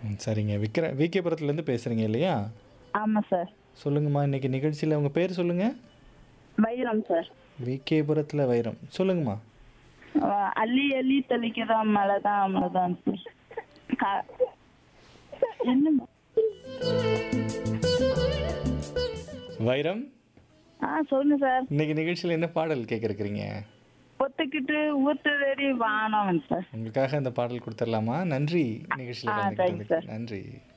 ம், சரிங்க விக்ர விகேபுரத்துலேருந்து பேசுகிறீங்க இல்லையா ஆமா சார் சொல்லுங்கம்மா இன்னைக்கு நிகழ்ச்சியில் உங்கள் பேர் சொல்லுங்கள் வைரம் சார் விகேபுரத்தில் வைரம் சொல்லுங்கம்மா அஹ் அள்ளி அள்ளி தெளிக்கதான் மழை தான் மழைதான் சார் கா- என்ன வைரம் ஆ சொல்லுங்க சார் இன்னைக்கு நிகழ்ச்சியில் என்ன பாடல் கேட்குறீங்க ஒத்துக்கிட்டு ஊத்துதடி வானம் சார் உங்களுக்காக அந்த பாடல் கொடுத்துடலாமா நன்றி நிகழ்ச்சியில் ஆ, thanks, கலந்துக்கிட்டதுக்கு sir. நன்றி